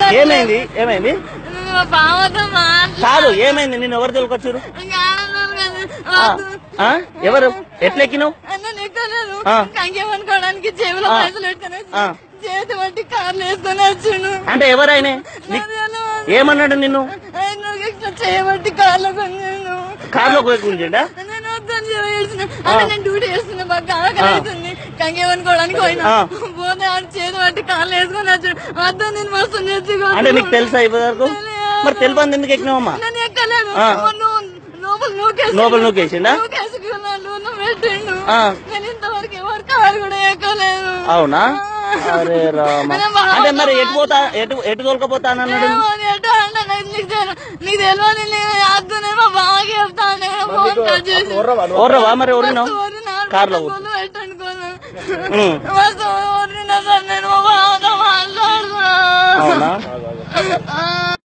ఏమైంది ఏమైంది మా బావతో మాట్లా కాదు ఏమైంది నిన్ను ఎవరు తోలుకొచ్చారు ఆ, ఆ? ఎవరు ఎట్లెక్కినావు అన్న ఎక్కలేదు ఆ. కంకేమనుకోవడానికి చెవిలో ఆ. పైసలు పెట్టుకుని వచ్చి ఆ. చేతి పట్టి కార్లు వేసుకొని వచ్చిండు అంటే ఎవరైనా నీకు ఏమన్నాడు నిన్ను చేయబట్టి కార్లో కొన్నాను కారులో కూర్చుంటా నేను వద్దని చెప్పి ఏడ్చిన. అన్న నేను డ్యూటీ చేస్తున్నా బాగా ఆకలి అవుతుంది కంకేమనుకోవడానికి పోయినా ఆ. పోతే ఆడ చేతి పట్టి కార్లు వేసుకొని వచ్చాడు వద్దని నేను మస్తు చేసి అంటే నీకు తెలుసా ఇప్పటి వరకు మరి తెలిపంది ఎందుకు ఎక్కినావమ్మా నేను ఎక్కలేను ఆ. నువ్వు లోపల నూకేసి లోపల నూకేసిండా? నూకేసుకున్నాడు నువ్వు పెట్టిండు ఆ. నేను ఇంతవరకు ఎవరు కారు కూడా ఎక్కలేదు అవునా అరే రామ అరే బావ, అంటే మరి ఎటు పోతా ఎటు ఎటు తోలుకపోతాను అన్నాడు ఏమో అని ఎటో అంటే నాకు నీకు తెలు- నీకు తెలియదు నేను అద్దునేమో బాగా చెప్తాను ఫోన్ కట్ చేసి ఓర్రవా మరి ఓరినావు ఊరినాడు. కార్లో ఊరు. గొల్లు పెట్టండి గొల్లు. ఉమ్. మస్తు ఊరినా సార్ నేను మా బావతో మాట్లాడుతున్నా అవునా ఆ.